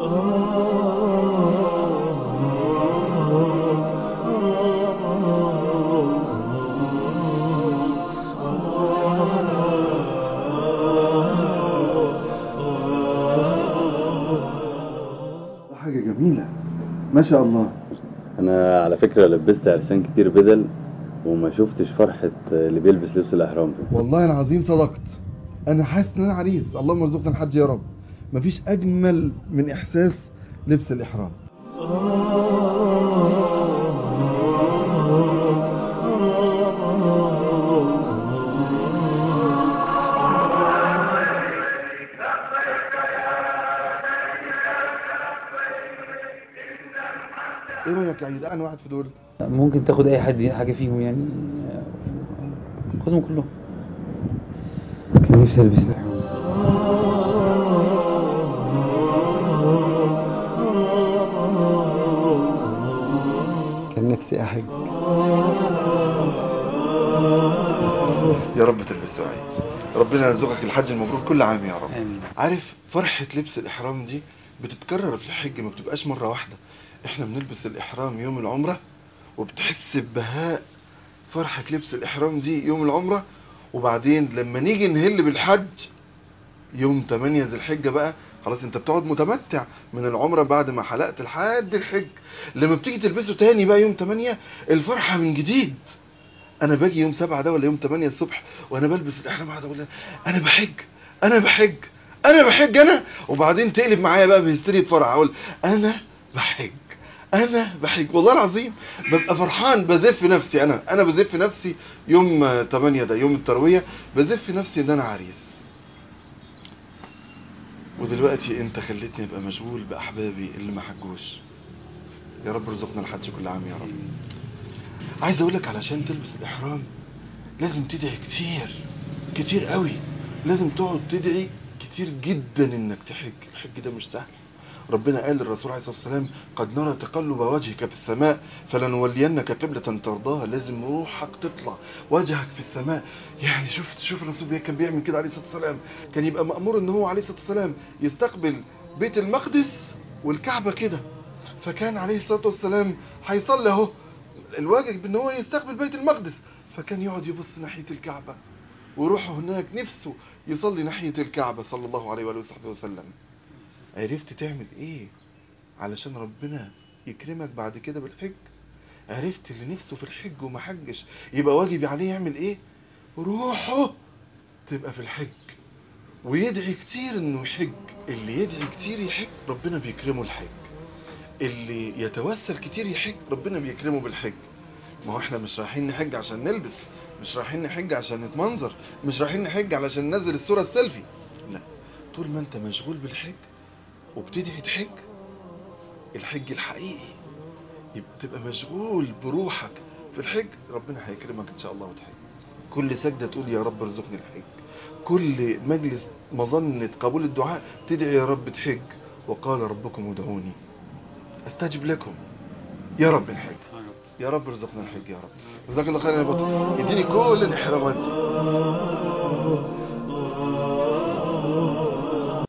حاجة جميلة ما شاء الله انا على فكره لبست عرسان كتير بدل وما شفتش فرحه اللي بيلبس لبس الاحرام ده والله العظيم صدقت انا حاسس ان انا عريس اللهم ارزقنا الحج يا رب مفيش اجمل من احساس لبس الاحرام ايه رايك يا عيد انا واحد في دول ممكن تاخد اي حد حاجه فيهم يعني خدهم كلهم كان نفسي البس الاحرام كان نفسي احج يا رب تلبسه عيد ربنا يرزقك الحج المبرور كل عام يا رب امين عارف فرحة لبس الإحرام دي بتتكرر في الحج ما بتبقاش مرة واحدة احنا بنلبس الإحرام يوم العمرة وبتحس ببهاء فرحة لبس الإحرام دي يوم العمرة وبعدين لما نيجي نهل بالحج يوم 8 ذي الحجة بقى خلاص انت بتقعد متمتع من العمرة بعد ما حلقت لحد الحج لما بتيجي تلبسه تاني بقى يوم 8 الفرحة من جديد انا باجي يوم 7 ده ولا يوم 8 الصبح وانا بلبس الاحرام قاعد اقول انا بحج انا بحج انا بحج انا وبعدين تقلب معايا بقى بهستيريا فرح اقول انا بحج انا بحج والله العظيم ببقى فرحان بزف نفسي انا انا بزف نفسي يوم 8 ده يوم الترويه بزف نفسي ان انا عريس ودلوقتي انت خليتني ابقى مشغول باحبابي اللي ما حجوش يا رب ارزقنا الحج كل عام يا رب عايز اقول لك علشان تلبس الاحرام لازم تدعي كتير كتير قوي لازم تقعد تدعي كتير جدا انك تحج الحج ده مش سهل ربنا قال للرسول عليه الصلاه والسلام قد نرى تقلب وجهك في السماء فلنولينك قبلة ترضاها لازم روحك تطلع وجهك في السماء يعني شفت شوف الرسول كان بيعمل كده عليه الصلاه والسلام كان يبقى مأمور ان هو عليه الصلاه والسلام يستقبل بيت المقدس والكعبه كده فكان عليه الصلاه والسلام هيصلي اهو الواجب ان هو يستقبل بيت المقدس فكان يقعد يبص ناحيه الكعبه وروحه هناك نفسه يصلي ناحيه الكعبه صلى الله عليه واله وصحبه وسلم عرفت تعمل ايه علشان ربنا يكرمك بعد كده بالحج عرفت اللي نفسه في الحج وما حجش يبقى واجب عليه يعمل ايه روحه تبقى في الحج ويدعي كتير انه يحج اللي يدعي كتير يحج ربنا بيكرمه الحج اللي يتوسل كتير يحج ربنا بيكرمه بالحج ما هو احنا مش رايحين نحج عشان نلبس مش رايحين نحج عشان نتمنظر مش رايحين نحج علشان ننزل الصورة السيلفي لا طول ما انت مشغول بالحج وبتدعي تحج الحج الحقيقي يبقى تبقى مشغول بروحك في الحج ربنا هيكرمك ان شاء الله وتحج كل سجدة تقول يا رب ارزقني الحج كل مجلس مظنة قبول الدعاء تدعي يا رب تحج وقال ربكم ادعوني استجب لكم يا رب الحج يا رب ارزقنا الحج يا رب جزاك الله خيرا يا بطل اديني كل الاحرامات دي